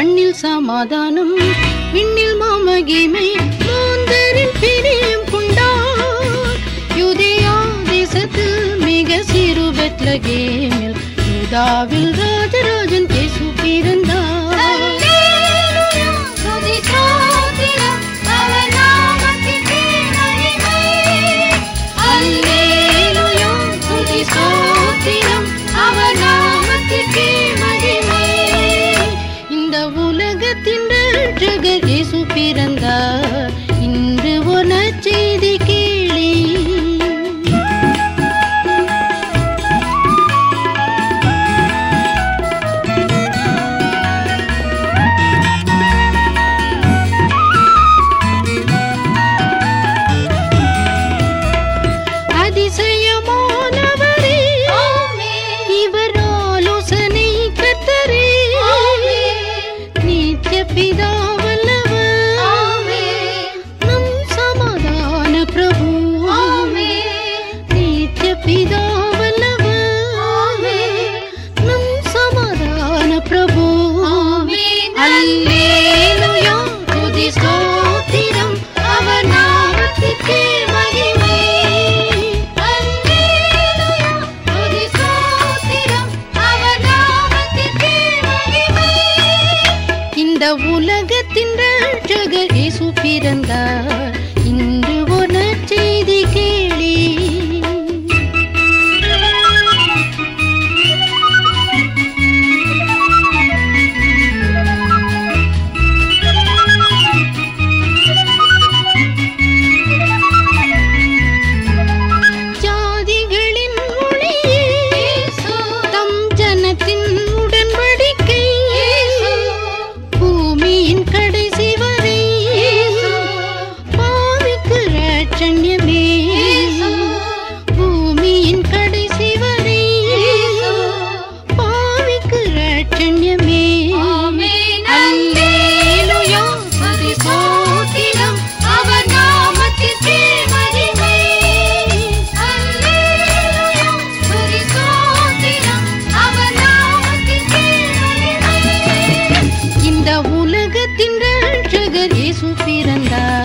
மண்ணில் சமாதானம் விண்ணில் மாமகிமை மாந்தரில் பிரியம் கொண்டார் யுதேயா தேசத்தில் மிக சிறு பெத்லகேமில் யூதாவில் ராஜராஜன் இயேசு பிறந்தார் அல்லேலூயா, துதி ஸ்தோத்திரம், அவர் நாமத்திற்கே மகிமை. இந்த உலகத்தின் ரட்சகர் இயேசு பிறந்தார் இன்று ஒரு நற்செய்தி கேளி அதிசயமானவரே இவர் ஆலோசனை கர்த்தரே நித்ய பிதாவல்லவர் நம் சமாதான பிரபு நித்ய பிதாவல்லவர் நம் சமாதான பிரபு அல்லேலூயா துதி ஸ்தோத்திரம் அவர் நாமத்திற்கே மகிமை அல்லேலூயா துதி ஸ்தோத்திரம் அவர் நாமத்திற்கே மகிமை இந்த உலகத்தின் ரட்சகர் இயேசு பிறந்தார் இன்று ஒரு நற்செய்தி கேளி ஜாதிகளின் மொழியே தம் ஜனத்தின் உடன்படிக்கை பூமியின் கடைசி வரை பாவிக்கு ரட்சண்யமே பூமியின் கடைசி வரை பாவிக்கு ரட்சண்யமே அல்லேலூயா துதி ஸ்தோத்திரம் அவர் நாமத்திற்கே மகிமை அல்லேலூயா துதி ஸ்தோத்திரம் அவர் நாமத்திற்கே மகிமை இந்த உலகத்தின் ரட்சகர் இயேசு பிறந்தார்